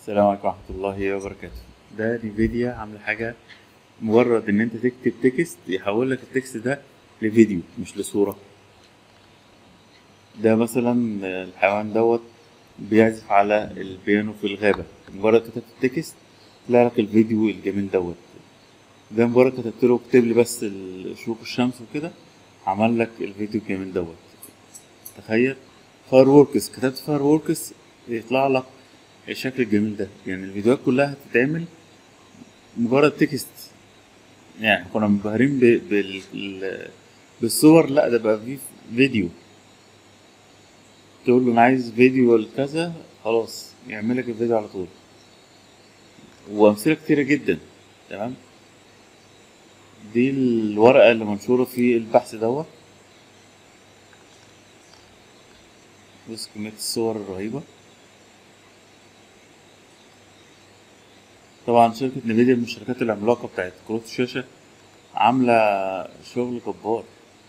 السلام عليكم ورحمة الله وبركاته ده نيفيديا عاملة حاجة مجرد ان انت تكتب تكست يحول لك التكست ده لفيديو مش لصورة ده مثلا الحيوان دوت بيعزف على البيانو في الغابة مجرد كتبت التكست طلع لك الفيديو الجميل دوت ده مجرد كتبت له اكتب لي بس ال- شروق الشمس وكده عمل لك الفيديو الجميل دوت تخيل فاير ووركس كتبت فاير ووركس يطلع لك الشكل الجميل ده يعني الفيديوهات كلها هتتعمل مجرد تكست يعني كنا منبهرين ب- بال... بالصور لا ده بقى فيه فيديو تقول له انا عايز فيديو الكذا خلاص يعمل لك الفيديو على طول وامثله كتيره جدا تمام دي الورقه اللي منشوره في البحث دوت بص كميه الصور الرهيبه طبعا شركة نفيديا من الشركات العملاقة بتاعت كروت الشاشة عاملة شغل جبار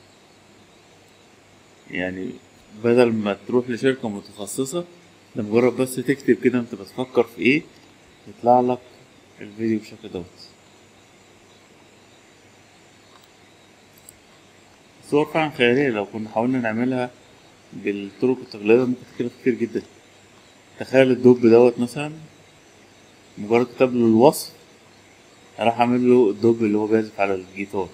يعني بدل ما تروح لشركة متخصصة ده مجرد بس تكتب كده انت بتفكر في ايه يطلع لك الفيديو بالشكل دوت صور فعلا خيالية لو كنا حاولنا نعملها بالطرق التقليدية ممكن تكلف كتير جدا تخيل الدب دوت مثلا مجرد كتب له الوصف راح اعمل له الدب اللي هو بيعزف على الجيتار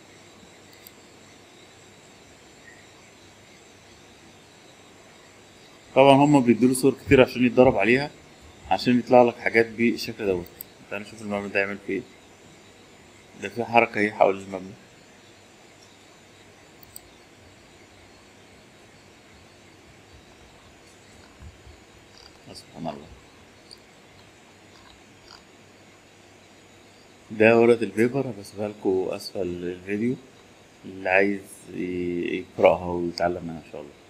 طبعا هما بيدوله صور كتير عشان يتدرب عليها عشان يطلع لك حاجات بالشكل دوت تعال نشوف المبنى ده يعمل فيه ايه ده في حركة اهي حول المبنى سبحان الله ده ورقة البيبر هبسيبها لكم أسفل الفيديو اللي عايز ي- يقرأها ويتعلم منها إن شاء الله